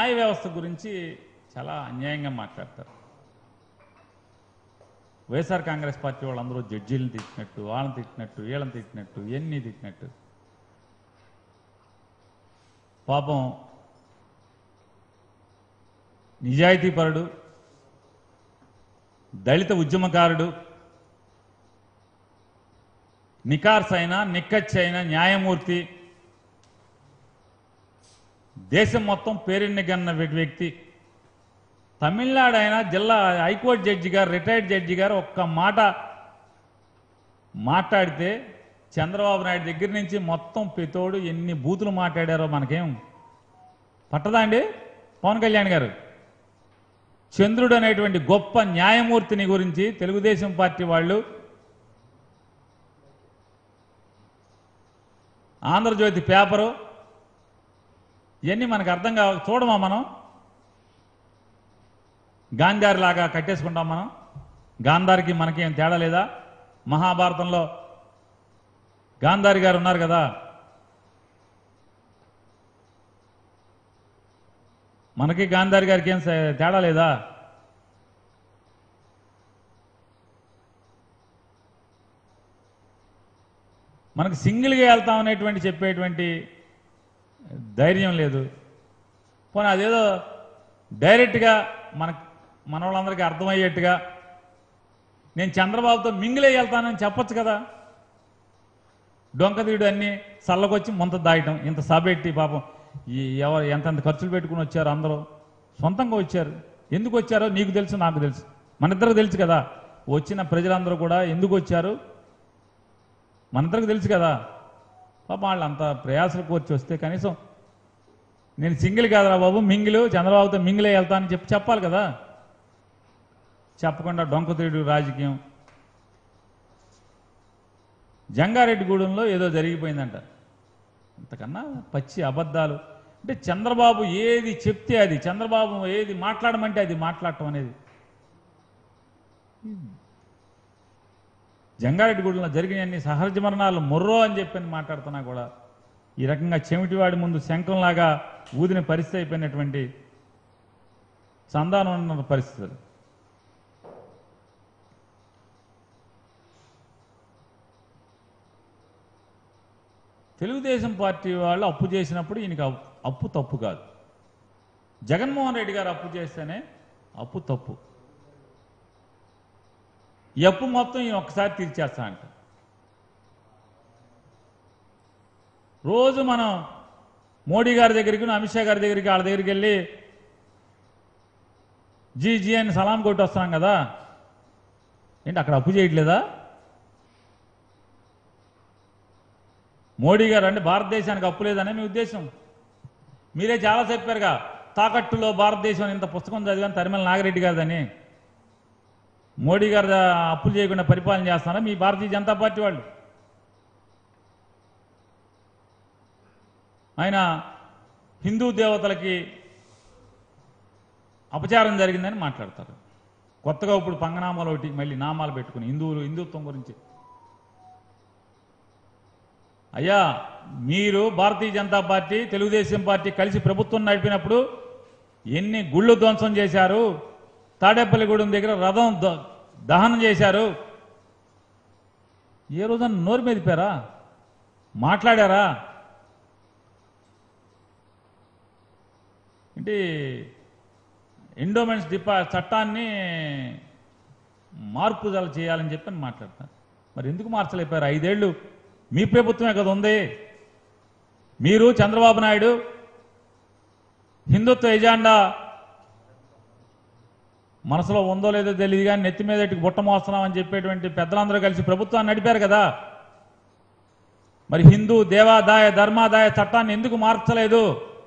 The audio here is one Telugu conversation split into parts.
న్యాయ వ్యవస్థ గురించి చాలా అన్యాయంగా మాట్లాడతారు వైఎస్ఆర్ కాంగ్రెస్ పార్టీ వాళ్ళందరూ జడ్జీలను తిట్టినట్టు వాళ్ళని తిట్టినట్టు వీళ్ళని తిట్టినట్టు ఇవన్నీ తిట్టినట్టు పాపం నిజాయితీపరుడు దళిత ఉద్యమకారుడు నికార్స్ అయిన నిక్కచ్చైన న్యాయమూర్తి దేశం మొత్తం పేరెన్నికన్న వ్యక్తి తమిళనాడు అయినా జిల్లా హైకోర్టు జడ్జి గారు రిటైర్డ్ జడ్జి గారు ఒక్క మాట మాట్లాడితే చంద్రబాబు నాయుడు దగ్గర నుంచి మొత్తం పితోడు ఎన్ని బూతులు మాట్లాడారో మనకేం పట్టదా అండి పవన్ కళ్యాణ్ గారు చంద్రుడు అనేటువంటి గొప్ప న్యాయమూర్తిని గురించి తెలుగుదేశం పార్టీ వాళ్ళు ఆంధ్రజ్యోతి పేపరు ఇవన్నీ మనకు అర్థం కావ చూడమా మనం గాంధారి లాగా కట్టేసుకుంటాం మనం గాంధారికి మనకి ఏం తేడా లేదా మహాభారతంలో గాంధారి గారు ఉన్నారు కదా మనకి గాంధారి గారికి ఏం సే- తేడా లేదా మనకు సింగిల్గా వెళ్తాం అనేటువంటి చెప్పేటువంటి ధైర్యం లేదు పోనీ అదేదో డైరెక్ట్గా మన మన వాళ్ళందరికీ అర్థమయ్యేట్టుగా నేను చంద్రబాబుతో మింగిలే వెళ్తానని చెప్పొచ్చు కదా డొంకదీడు అన్ని చల్లకొచ్చి ముంత దాయటం ఇంత సబెట్టి పాపం ఈ ఎవరు ఎంతెంత ఖర్చులు పెట్టుకుని వచ్చారు అందరూ సొంతంగా వచ్చారు ఎందుకు వచ్చారో నీకు తెలుసు నాకు తెలుసు మన ఇద్దరికి తెలుసు కదా వచ్చిన ప్రజలందరూ కూడా ఎందుకు వచ్చారు మనందరికి తెలుసు కదా పాప వాళ్ళు అంత ప్రయాసలు కోర్చి వస్తే కనీసం నేను సింగిల్ కాదురా బాబు మింగిలు చంద్రబాబుతో మింగిలే వెళ్తానని చెప్పి చెప్పాలి కదా చెప్పకుండా డొంకతీడు రాజకీయం జంగారెడ్డిగూడెంలో ఏదో జరిగిపోయిందంట అంతకన్నా పచ్చి అబద్ధాలు అంటే చంద్రబాబు ఏది చెప్తే అది చంద్రబాబు ఏది మాట్లాడమంటే అది మాట్లాడటం అనేది జంగారెడ్డిగూడెంలో జరిగిన అన్ని సహజ మరణాలు మొర్రో అని చెప్పని మాట్లాడుతున్నా కూడా ఈ రకంగా చెమిటివాడి ముందు శంఖంలాగా ఊదిన పరిస్థితి అయిపోయినటువంటి సంధానం ఉన్న పరిస్థితులు తెలుగుదేశం పార్టీ వాళ్ళు అప్పు చేసినప్పుడు ఈయనకి అప్పు- అప్పు తప్పు కాదు జగన్మోహన్ రెడ్డి గారు అప్పు చేస్తేనే అప్పు తప్పు ఈ అప్పు మొత్తం ఈయన ఒక్కసారి తీర్చేస్తా అంట రోజు మనం మోడీ గారి దగ్గరికి అమిత్ షా గారి దగ్గరికి వాళ్ళ దగ్గరికి వెళ్ళి జీ జీ అని సలాం కొట్టి వస్తున్నాం కదా ఏంటి అక్కడ అప్పు చేయట్లేదా మోడీ గారు అంటే భారతదేశానికి అప్పు లేదనే మీ ఉద్దేశం మీరే చాలా చెప్పారుగా తాకట్టులో భారతదేశం అని ఇంత పుస్తకం చదివాను తరిమల నాగిరెడ్డి గారిదని మోడీ గారు దా- అప్పులు చేయకుండా పరిపాలన చేస్తున్నారా మీ భారతీయ జనతా పార్టీ వాళ్ళు ఆయన హిందూ దేవతలకి అపచారం జరిగిందని మాట్లాడతారు కొత్తగా ఇప్పుడు పంగనామాలు ఒకటి మళ్ళీ నామాలు పెట్టుకుని హిందువులు హిందుత్వం గురించి అయ్యా మీరు భారతీయ జనతా పార్టీ తెలుగుదేశం పార్టీ కలిసి ప్రభుత్వం నడిపినప్పుడు ఎన్ని గుళ్ళు ధ్వంసం చేశారు తాడేపల్లిగూడెం దగ్గర రథం ద- దహనం చేశారు ఏ రోజున నోరు మెదిపారా మాట్లాడారా ఏంటి ఎండోమెంట్స్ డిపా చట్టాన్ని మార్పు జల చేయాలని చెప్పి మాట్లాడతారు మరి ఎందుకు మార్చలేపారు ఐదేళ్లు మీ ప్రభుత్వమే కదా ఉంది మీరు చంద్రబాబు నాయుడు హిందుత్వ ఎజెండా మనసులో ఉందో లేదో తెలియదు కానీ నెత్తి మీద ఎట్టుకు బుట్ట మోస్తున్నామని చెప్పేటువంటి పెద్దలందరూ కలిసి ప్రభుత్వాన్ని నడిపారు కదా మరి హిందూ దేవాదాయ ధర్మాదాయ చట్టాన్ని ఎందుకు మార్చలేదు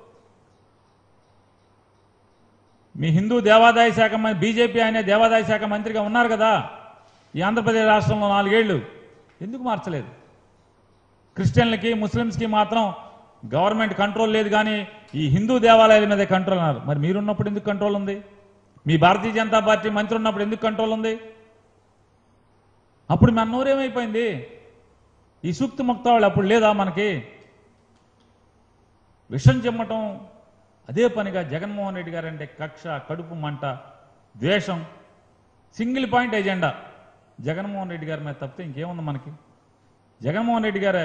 మీ హిందూ దేవాదాయ శాఖ మంత్రి బీజేపీ ఆయన దేవాదాయ శాఖ మంత్రిగా ఉన్నారు కదా ఈ ఆంధ్రప్రదేశ్ రాష్ట్రంలో నాలుగేళ్లు ఎందుకు మార్చలేదు క్రిస్టియన్లకి ముస్లిమ్స్కి మాత్రం గవర్నమెంట్ కంట్రోల్ లేదు కానీ ఈ హిందూ దేవాలయాల మీద కంట్రోల్ అన్నారు మరి మీరున్నప్పుడు ఎందుకు కంట్రోల్ ఉంది మీ భారతీయ జనతా పార్టీ మంత్రి ఉన్నప్పుడు ఎందుకు కంట్రోల్ ఉంది అప్పుడు మన నోరేమైపోయింది ఈ సూక్తి ముక్త వాళ్ళు అప్పుడు లేదా మనకి విషం చెమ్మటం అదే పనిగా జగన్మోహన్ రెడ్డి గారు అంటే కక్ష కడుపు మంట ద్వేషం single point agenda Jaganmohan Reddy గారి మీద తప్పితే ఇంకేముంది మనకి జగన్మోహన్ రెడ్డి గారే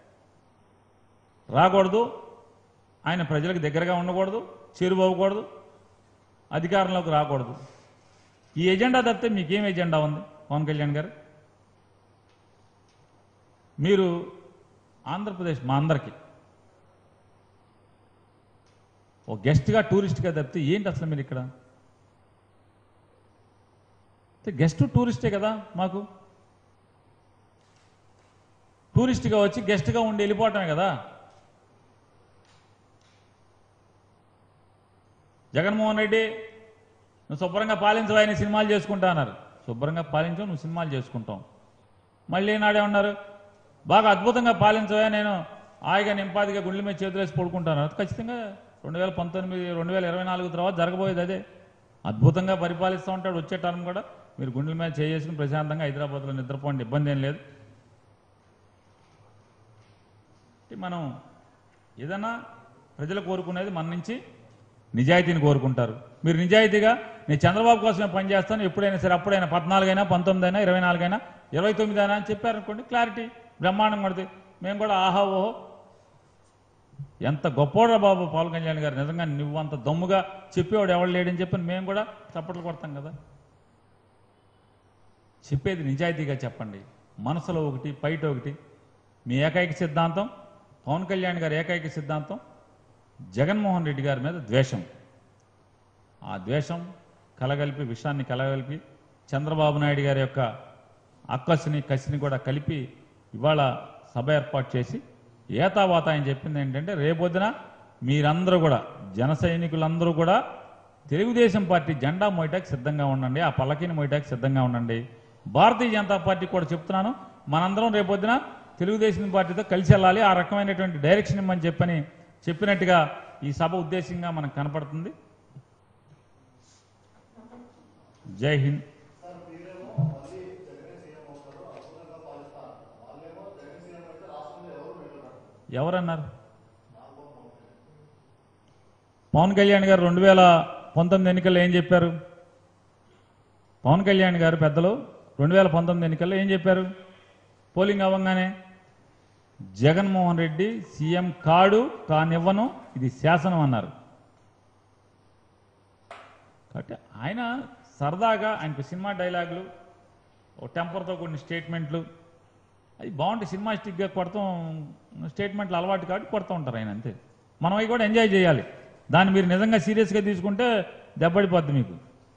రాకూడదు ఆయన ప్రజలకు దగ్గరగా ఉండకూడదు చేరువవ్వకూడదు అధికారంలోకి రాకూడదు ఈ ఎజెండా తప్పితే మీకేం ఎజెండా ఉంది పవన్ కళ్యాణ్ గారు మీరు ఆంధ్రప్రదేశ్ మా అందరికీ ఓ గెస్ట్గా టూరిస్ట్గా తప్పితే ఏంటి అసలు మీరు ఇక్కడ గెస్ట్ టూరిస్టే కదా మాకు టూరిస్ట్గా వచ్చి గెస్ట్గా ఉండి వెళ్ళిపోవటమే కదా జగన్మోహన్ రెడ్డి నువ్వు శుభ్రంగా పాలించవు ఆయన సినిమాలు చేసుకుంటా అన్నారు శుభ్రంగా పాలించవు నువ్వు సినిమాలు చేసుకుంటాం మళ్ళీ నాడే ఉన్నారు బాగా అద్భుతంగా పాలించవా నేను హాయిగా నింపాదిగా గుండెల మీద చేతులు వేసి పడుకుంటాను అది ఖచ్చితంగా రెండు వేల పంతొమ్మిది రెండు వేల ఇరవై నాలుగు తర్వాత జరగబోయేది అదే అద్భుతంగా పరిపాలిస్తూ ఉంటాడు వచ్చే టర్మ్ కూడా మీరు గుండెల మీద చేసుకుని ప్రశాంతంగా హైదరాబాద్లో నిద్రపోండి ఇబ్బంది ఏం లేదు అంటే మనం ఏదన్నా ప్రజలు కోరుకునేది మన నుంచి నిజాయితీని కోరుకుంటారు మీరు నిజాయితీగా నేను చంద్రబాబు కోసమే పనిచేస్తాను ఎప్పుడైనా సరే అప్పుడైనా పద్నాలుగైనా పంతొమ్మిది అయినా ఇరవై నాలుగైనా ఇరవై తొమ్మిది అయినా అని చెప్పారనుకోండి క్లారిటీ బ్రహ్మాండం పడుతుంది మేము కూడా ఆహా ఓహో ఎంత గొప్పోడ్రా బాబు పవన్ కళ్యాణ్ గారు నిజంగా నువ్వు అంత దమ్ముగా చెప్పేవాడు ఎవడు లేడని చెప్పి మేము కూడా చప్పట్లు కొడతాం కదా చెప్పేది నిజాయితీగా చెప్పండి మనసులో ఒకటి బయట ఒకటి మీ ఏకైక సిద్ధాంతం పవన్ కళ్యాణ్ గారి ఏకైక సిద్ధాంతం జగన్మోహన్ రెడ్డి గారి మీద ద్వేషం ఆ ద్వేషం కలగలిపి విషాన్ని కలగలిపి చంద్రబాబు నాయుడు గారి యొక్క అక్కసిని కసిని కూడా కలిపి ఇవాళ సభ ఏర్పాటు చేసి ఏతావాత ఆయన చెప్పింది ఏంటంటే రేపొద్దున మీరందరూ కూడా జన సైనికులందరూ కూడా తెలుగుదేశం పార్టీ జెండా మోయటానికి సిద్ధంగా ఉండండి ఆ పల్లకిని మోయటానికి సిద్ధంగా ఉండండి భారతీయ జనతా పార్టీ కూడా చెప్తున్నాను మనందరం రేపొద్దున తెలుగుదేశం పార్టీతో కలిసి వెళ్ళాలి ఆ రకమైనటువంటి డైరెక్షన్ ఇమ్మని చెప్పని చెప్పినట్టుగా ఈ సభ ఉద్దేశంగా మనకు కనపడుతుంది జై హింద్ ఎవరన్నారు పవన్ కళ్యాణ్ గారు రెండు వేల పంతొమ్మిది ఎన్నికల్లో ఏం చెప్పారు పవన్ కళ్యాణ్ గారు పెద్దలు రెండు వేల పంతొమ్మిది ఎన్నికల్లో ఏం చెప్పారు పోలింగ్ అవ్వగానే జగన్మోహన్ రెడ్డి సీఎం కాడు కానివ్వను ఇది శాసనం అన్నారు కాబట్టి ఆయన సరదాగా ఆయనకు సినిమా డైలాగులు ఓ టెంపర్తో కొన్ని స్టేట్మెంట్లు అది బాగుంటాయి సినిమాస్టిక్గా కొడతాం స్టేట్మెంట్లు అలవాటు కాబట్టి కొడుతూ ఉంటారు ఆయన అంతే మనం అవి కూడా ఎంజాయ్ చేయాలి దాన్ని మీరు నిజంగా సీరియస్గా తీసుకుంటే దెబ్బడిపోద్ది మీకు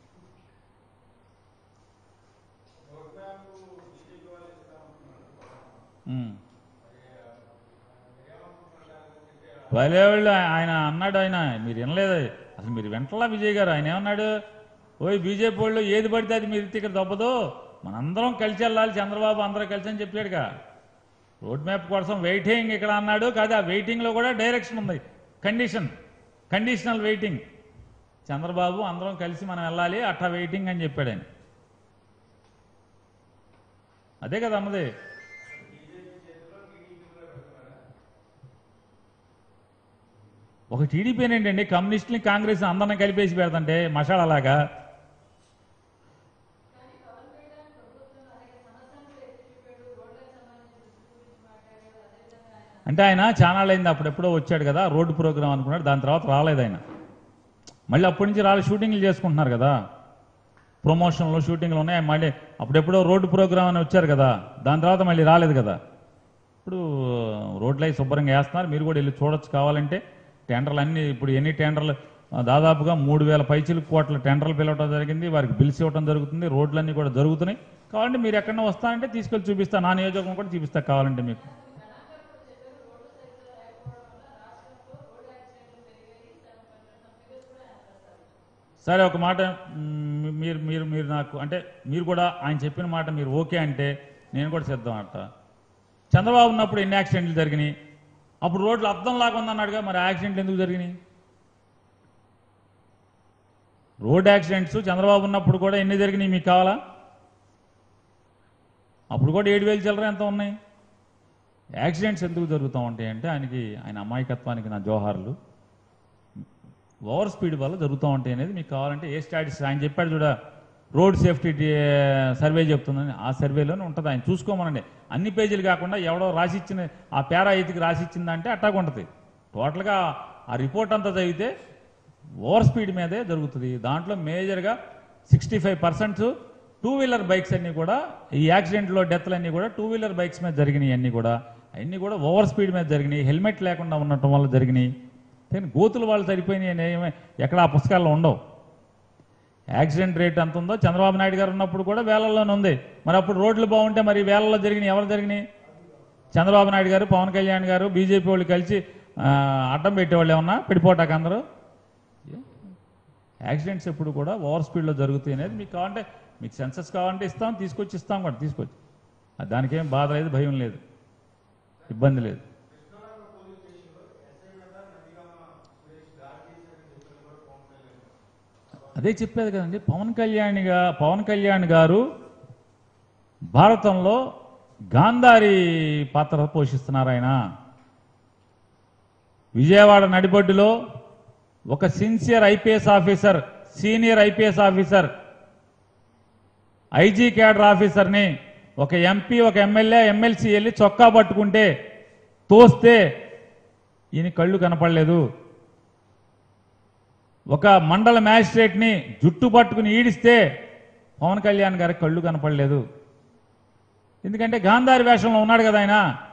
ఉమ్. వాళ్ళు ఆయన అన్నాడు ఆయన మీరు వినలేదు అసలు మీరు వెంటలా విజయ్ గారు ఆయన ఏమన్నాడు ఓయ్ బీజేపీ వాళ్ళు ఏది పడితే అది మీరు ఇక్కడ దొబ్బదు మనందరం కలిసి వెళ్ళాలి చంద్రబాబు అందరూ కలిసి అని చెప్పాడుగా రోడ్ మ్యాప్ కోసం వెయిటింగ్ ఇక్కడ అన్నాడు కాదు ఆ వెయిటింగ్లో కూడా డైరెక్షన్ ఉంది కండిషన్ కండిషనల్ వెయిటింగ్ చంద్రబాబు అందరం కలిసి మనం వెళ్ళాలి అట్టా వెయిటింగ్ అని చెప్పాడు ఆయన అదే కదా అన్నది ఒక టీడీపీ ఏంటండి కమ్యూనిస్టుని కాంగ్రెస్ అందరిని కలిపేసి పెడతంటే మసాలాలాగా అంటే ఆయన ఛానల్ అయింది అప్పుడెప్పుడో వచ్చాడు కదా రోడ్డు ప్రోగ్రామ్ అనుకున్నాడు దాని తర్వాత రాలేదు ఆయన మళ్ళీ అప్పటి నుంచి రాలే షూటింగ్లు చేసుకుంటున్నారు కదా ప్రమోషన్లు షూటింగ్లు ఉన్నాయి మళ్ళీ అప్పుడెప్పుడో రోడ్డు ప్రోగ్రామ్ అని వచ్చారు కదా దాని తర్వాత మళ్ళీ రాలేదు కదా ఇప్పుడు రోడ్లు అయి శుభ్రంగా వేస్తున్నారు మీరు కూడా వెళ్ళి చూడొచ్చు కావాలంటే టెండర్లు అన్ని ఇప్పుడు ఎన్ని టెండర్లు ఆ, దాదాపుగా మూడు వేల పైచిలు కోట్ల టెండర్లు పిలవడం జరిగింది వారికి బిల్స్ ఇవ్వడం జరుగుతుంది రోడ్లన్నీ కూడా జరుగుతున్నాయి కావాలంటే మీరు ఎక్కడన్నా వస్తానంటే తీసుకెళ్ళి చూపిస్తా నా నియోజకవర్గం కూడా చూపిస్తా కావాలంటే మీకు సరే ఒక మాట మ్, మీరు మీరు మీరు నాకు అంటే మీరు కూడా ఆయన చెప్పిన మాట మీరు ఓకే అంటే నేను కూడా సిద్ధం అంట చంద్రబాబు ఉన్నప్పుడు ఎన్ని యాక్సిడెంట్లు జరిగినాయి అప్పుడు రోడ్లు అర్థం లాగా ఉందన్నాడుగా మరి ఆ యాక్సిడెంట్లు ఎందుకు జరిగినాయి రోడ్ యాక్సిడెంట్స్ చంద్రబాబు ఉన్నప్పుడు కూడా ఎన్ని జరిగినాయి మీకు కావాలా అప్పుడు కూడా ఏడు వేలు చిల్లర ఎంత ఉన్నాయి యాక్సిడెంట్స్ ఎందుకు జరుగుతూ ఉంటాయి అంటే ఆయనకి ఆయన అమాయకత్వానికి నా జోహార్లు ఓవర్ స్పీడ్ వల్ల జరుగుతూ ఉంటాయి అనేది మీకు కావాలంటే ఏ స్టాటిస్ ఆయన చెప్పాడు చూడ రోడ్ సేఫ్టీ సర్వే చెప్తుందని ఆ సర్వేలోనే ఉంటుంది ఆయన చూసుకోమనండి అన్ని పేజీలు కాకుండా ఎవడో రాసిచ్చిన ఆ పేరా ఐదుకి రాసిచ్చిందంటే అట్టాగా ఉంటుంది టోటల్గా ఆ రిపోర్ట్ అంతా చదివితే ఓవర్ స్పీడ్ మీదే జరుగుతుంది దాంట్లో మేజర్గా sixty five percent two wheeler bikes అన్నీ కూడా ఈ యాక్సిడెంట్లో డెత్లు అన్నీ కూడా టూ వీలర్ బైక్స్ మీద జరిగినాయి అన్నీ కూడా అన్నీ కూడా ఓవర్ స్పీడ్ మీద జరిగినాయి హెల్మెట్ లేకుండా ఉండటం వల్ల జరిగినాయి కానీ గోతులు వాళ్ళు సరిపోయినాయి అని ఏమీ ఎక్కడ ఆ పుస్తకాల్లో ఉండవు యాక్సిడెంట్ రేట్ ఎంత ఉందో చంద్రబాబు నాయుడు గారు ఉన్నప్పుడు కూడా వేలల్లోనే ఉంది మరి అప్పుడు రోడ్లు బాగుంటే మరి వేలల్లో జరిగినాయి ఎవరు జరిగినాయి చంద్రబాబు నాయుడు గారు పవన్ కళ్యాణ్ గారు బీజేపీ వాళ్ళు కలిసి ఆ, అడ్డం పెట్టేవాళ్ళు ఏమన్నా పెడిపోటాక అందరూ యాక్సిడెంట్స్ ఎప్పుడు కూడా ఓవర్ స్పీడ్లో జరుగుతాయి అనేది మీకు కావాలంటే మీకు సెన్సెస్ కావాలంటే ఇస్తాం తీసుకొచ్చి ఇస్తాం కూడా తీసుకొచ్చి అది దానికేం బాధ లేదు భయం లేదు ఇబ్బంది లేదు అదే చెప్పేది కదండి పవన్ కళ్యాణ్ గా పవన్ కళ్యాణ్ గారు భారతంలో గాంధారి పాత్ర పోషిస్తున్నారు ఆయన విజయవాడ నడిబొడ్డులో ఒక sincere IPS officer senior IPS officer IG cadre ఆఫీసర్ని ఒక ఎంపీ ఒక ఎమ్మెల్యే ఎమ్మెల్సీ వెళ్ళి చొక్కా పట్టుకుంటే తోస్తే ఈయన కళ్ళు కనపడలేదు ఒక మండల మ్యాజిస్ట్రేట్ని జుట్టు పట్టుకుని ఈడిస్తే పవన్ కళ్యాణ్ గారికి కళ్ళు కనపడలేదు ఎందుకంటే గాంధారి వేషంలో ఉన్నాడు కదా ఆయన